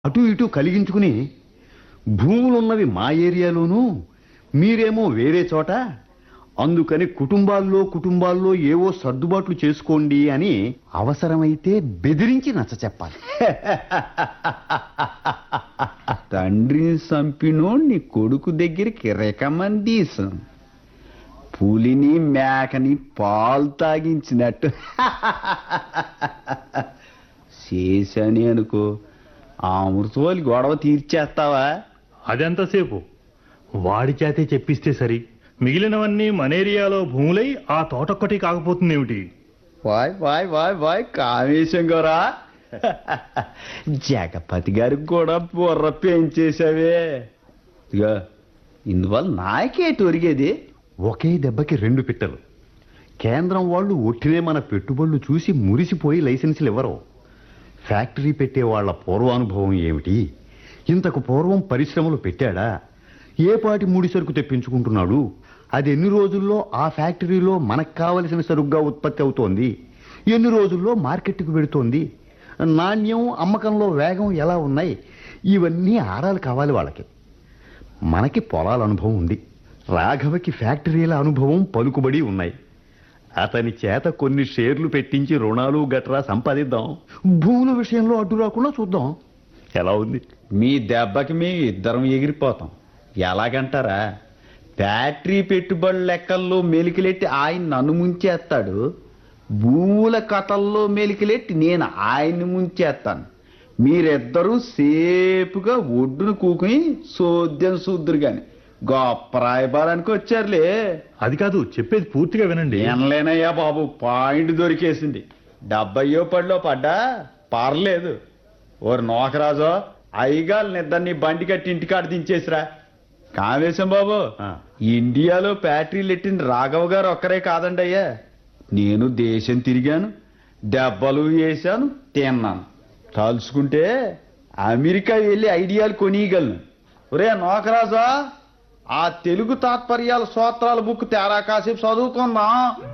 అటు ఇటు కలిగించుకుని భూములున్నవి మా ఏరియాలోనూ మీరేమో వేరే చోట అందుకని కుటుంబాల్లో కుటుంబాల్లో ఏవో సర్దుబాట్లు చేసుకోండి అని అవసరమైతే బెదిరించి నచ్చ చెప్పాలి తండ్రిని చంపినోడిని కొడుకు దగ్గరికి రికమెండేషన్ పులిని మేకని పాలు తాగించినట్టు చేశాని అనుకో ఆ అమృతోలి గొడవ తీర్చేస్తావా అదెంతసేపు వాడి చేతే చెప్పిస్తే సరి మిగిలినవన్నీ మన ఏరియాలో భూములై ఆ తోటొక్కటి కాకపోతుందేమిటి వాయ్ వాయ్ వాయ్ వాయ్ కామేశం గోరా జగపతి గారికి కూడా బుర్ర పెంచేశావే ఇదిగో ఇందువల్ల నాకేటి ఒరిగేది ఒకే దెబ్బకి రెండు పిట్టలు కేంద్రం వాళ్ళు ఒట్టినే మన పెట్టుబడులు చూసి మురిసిపోయి లైసెన్సులు ఇవ్వరు ఫ్యాక్టరీ పెట్టే వాళ్ళ పూర్వానుభవం ఏమిటి ఇంతకు పూర్వం పరిశ్రమలు పెట్టాడా ఏ పాటి ముడి సరుకు తెప్పించుకుంటున్నాడు అది ఎన్ని రోజుల్లో ఆ ఫ్యాక్టరీలో మనకు కావలసిన సరుగ్గా ఉత్పత్తి అవుతోంది ఎన్ని రోజుల్లో మార్కెట్కు వెడుతోంది నాణ్యం అమ్మకంలో వేగం ఎలా ఉన్నాయి ఇవన్నీ ఆరాలు కావాలి వాళ్ళకి మనకి పొలాల అనుభవం ఉంది రాఘవకి ఫ్యాక్టరీల అనుభవం పలుకుబడి ఉన్నాయి అతని చేత కొన్ని షేర్లు పెట్టించి రుణాలు గట్రా సంపాదిద్దాం భూముల విషయంలో అడ్డు రాకుండా చూద్దాం ఎలా ఉంది మీ దెబ్బకి మీ ఇద్దరం ఎగిరిపోతాం ఎలాగంటారా ఫ్యాక్టరీ పెట్టుబడుల లెక్కల్లో మెలికలెట్టి ఆయన నన్ను ముంచేస్తాడు భూముల కథల్లో మెలికలెట్టి నేను ఆయన్ని ముంచేస్తాను మీరిద్దరూ సేపుగా ఒడ్డును కూకుని సోద్యం సూద్దురు గాని గొప్ప రాయబారానికి వచ్చారులే అది కాదు చెప్పేది పూర్తిగా వినండి వినలేనయ్యా బాబు పాయింట్ దొరికేసింది డెబ్బయో పడిలో పడ్డా పర్లేదు ఓరు నోకరాజో అయ్యగాలు నిద్దరిని బండి కట్టి ఇంటికాడ దించేసిరా కామేశం బాబు ఆ. ఇండియాలో ఫ్యాక్టరీలు ఎట్టింది రాఘవ గారు ఒక్కరే కాదండి అయ్యా నేను దేశం తిరిగాను దెబ్బలు వేశాను తిన్నాను తలుచుకుంటే అమెరికా వెళ్ళి ఐడియాలు కొనియగలను ఒరే నోకరాజా ఆ తెలుగు తాత్పర్యాల సూత్రాల బుక్ తేరా కాసేపు చదువుకుందాం